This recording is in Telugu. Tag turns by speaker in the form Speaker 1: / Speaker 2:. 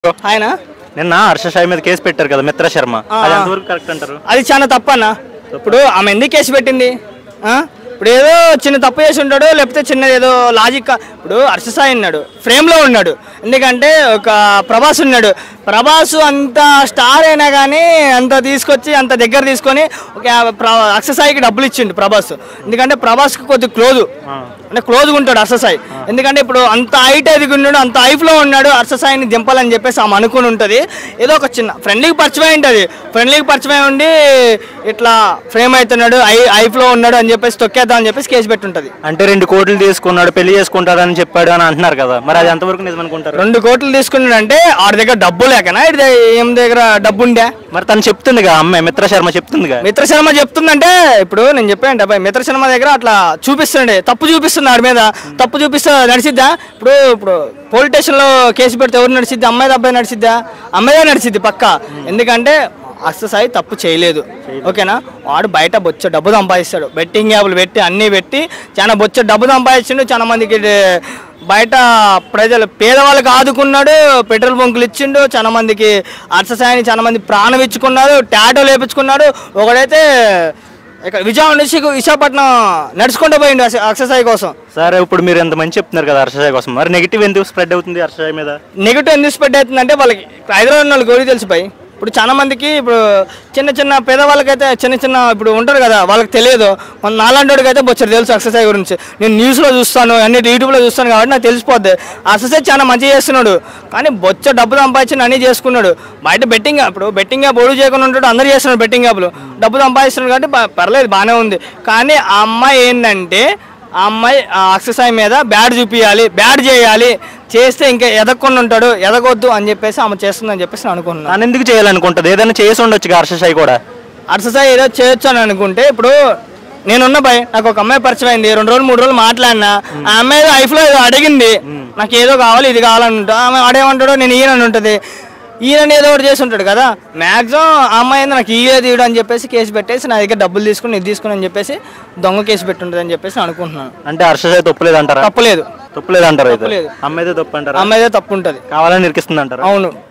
Speaker 1: ఆయన
Speaker 2: నిన్న హర్ష సాయి మీద కేసు పెట్టారు కదా మిత్ర శర్మ అది ఎంతవరకు కరెక్ట్ అంటారు
Speaker 1: అది చాలా తప్పన్న ఇప్పుడు ఆమె ఎందుకు కేసు పెట్టింది ఆ? ఇప్పుడు ఏదో చిన్న తప్పు చేసి ఉంటాడు లేకపోతే చిన్న ఏదో లాజిక్ ఇప్పుడు హర్షసాయి ఉన్నాడు ఫ్రేమ్లో ఉన్నాడు ఎందుకంటే ఒక ప్రభాస్ ఉన్నాడు ప్రభాస్ అంత స్టార్ అయినా కానీ అంత తీసుకొచ్చి అంత దగ్గర తీసుకొని ఒక అక్షసాయికి డబ్బులు ఇచ్చిండు ప్రభాస్ ఎందుకంటే ప్రభాస్కి కొద్ది క్లోజు అంటే క్లోజ్గా ఉంటాడు అర్ససాయి ఎందుకంటే ఇప్పుడు అంత హైట్ ఎదిగి ఉన్నాడు అంత హైఫ్లో ఉన్నాడు అర్ససాయిని దింపాలని చెప్పేసి ఆమె అనుకుని ఉంటుంది ఏదో ఒక చిన్న ఫ్రెండ్లీకి పరిచయం ఉంటుంది ఫ్రెండ్లీకి పరిచయం ఉండి ఇట్లా ఫ్రేమ్ అవుతున్నాడు ఐ హైఫ్లో ఉన్నాడు అని చెప్పేసి తొక్కేద్దాం అని చెప్పేసి కేసు పెట్టుంటది
Speaker 2: అంటే రెండు కోట్లు తీసుకున్నాడు పెళ్లి చేసుకుంటాడని చెప్పాడు అని అంటున్నారు కదా మరి అది ఎంతవరకు నిజం అనుకుంటారు
Speaker 1: రెండు కోట్లు తీసుకున్నాడు అంటే ఆడి దగ్గర డబ్బు లేకనా ఇడి దగ్గర ఏం దగ్గర డబ్బు ఉండే
Speaker 2: మరి తను చెప్తుందిగా అమ్మాయి మిత్ర శర్మ చెప్తుందిగా
Speaker 1: మిత్ర శర్మ చెప్తుందంటే ఇప్పుడు నేను చెప్పాను అబ్బాయి మిత్ర శర్మ దగ్గర అట్లా చూపిస్తుండే తప్పు చూపిస్తుంది ఆడి మీద తప్పు చూపిస్తే నడిచిద్దా ఇప్పుడు ఇప్పుడు పోలీస్ స్టేషన్లో కేసు పెడితే ఎవరు నడిచిద్ది అమ్మాయి అబ్బాయి నడిచిద్దా అమ్మాయిదే నడిచిద్ది పక్క ఎందుకంటే అస్ససాయి తప్పు చేయలేదు ఓకేనా వాడు బయట బొచ్చ డబ్బు సంపాదిస్తాడు బెట్టింగ్ యాప్లు పెట్టి అన్నీ పెట్టి చాలా బొచ్చ డబ్బు సంపాదించిండు చాలా మందికి బయట ప్రజలు పేదవాళ్ళకి ఆదుకున్నాడు పెట్రోల్ బంకులు ఇచ్చిండు చాలా మందికి అర్ససాయిని చాలా మంది ప్రాణం ఇచ్చుకున్నారు టాటో లేపించుకున్నాడు ఒకడైతే ఇక్కడ విజయవాడ నుంచి విశాఖపట్నం నడుచుకుంటూ పోయిండు అక్ష- అక్షసాయి కోసం
Speaker 2: సరే ఇప్పుడు మీరు ఎంత మంచి చెప్తున్నారు కదా హర్ష సాయి కోసం మరి నెగిటివ్ ఎందుకు స్ప్రెడ్ అవుతుంది హర్ష సాయి మీద
Speaker 1: నెగిటివ్ ఎందుకు స్ప్రెడ్ అవుతుందంటే వాళ్ళకి హైదరాబాద్ ఉన్న వాళ్ళకి ఎవరికి తెలిసిపోయి ఇప్పుడు చాలా మందికి ఇప్పుడు చిన్న చిన్న పేదవాళ్ళకైతే చిన్న చిన్న ఇప్పుడు ఉంటారు కదా వాళ్ళకి తెలియదు మన నాలాంటి అయితే బొచ్చరు తెలుసు ఎక్సర్సైజ్ గురించి నేను న్యూస్లో చూస్తాను అన్ని యూట్యూబ్లో చూస్తాను కాబట్టి నాకు తెలిసిపోద్ది ఎక్సర్సైజ్ చాలా మంచిగా చేస్తున్నాడు కానీ బొచ్చ డబ్బు సంపాదించి అన్నీ చేసుకున్నాడు బయట బెట్టింగ్ ఇప్పుడు బెట్టింగ్ యాప్ ఒడుగు చేయకుండా ఉంటాడు అందరూ చేస్తున్నాడు బెట్టింగ్ యాప్లు డబ్బు సంపాదిస్తున్నాడు కాబట్టి ప- పర్లేదు బాగానే ఉంది కానీ ఆ అమ్మాయి ఏంటంటే ఆ అమ్మాయి ఆ అక్షసాయి మీద బ్యాడ్ చూపించాలి బ్యాడ్ చేయాలి చేస్తే ఇంకా ఎదగకుండా ఉంటాడు ఎదగొద్దు అని చెప్పేసి ఆమె చేస్తుందని చెప్పేసి నేను అనుకుంటున్నాను
Speaker 2: తను ఎందుకు చేయాలనుకుంటుంది ఏదైనా చేసి ఉండొచ్చు హర్ష సాయి కూడా
Speaker 1: అక్షసాయి ఏదో చేయొచ్చు అని అనుకుంటే ఇప్పుడు నేనున్న భయ్ నాకు ఒక అమ్మాయి పరిచయం అయింది రెండు రోజులు మూడు రోజులు మాట్లాడినా ఆ అమ్మాయి ఏదో లైఫ్లో ఏదో అడిగింది నాకు ఏదో కావాలి ఇది కావాలని ఉంటా ఆమె ఆడేమంటాడో నేను ఈయన ఉంటుంది ఈయన ఏదో ఒకటి చేసి ఉంటాడు కదా మ్యాక్సిమం ఆ అమ్మాయి ఏంది నాకు ఇయ్యే తీయడం అని చెప్పేసి కేసు పెట్టేసి నా దగ్గర డబ్బులు తీసుకుని ఇది తీసుకుని అని చెప్పేసి దొంగ కేసు పెట్టుంటుంది అని చెప్పేసి నేను అనుకుంటున్నాను
Speaker 2: అంటే హర్ష సాయి తప్పులేదు అంటారా
Speaker 1: తప్పలేదు
Speaker 2: తప్పులేదు అంటారు అయితే
Speaker 1: తప్పులేదు.
Speaker 2: అమ్మాయితే తప్పు అంటారా
Speaker 1: అమ్మాయిదే తప్పు ఉంటుంది
Speaker 2: కావాలని నిరికిస్తుంది అంటారా
Speaker 1: అవును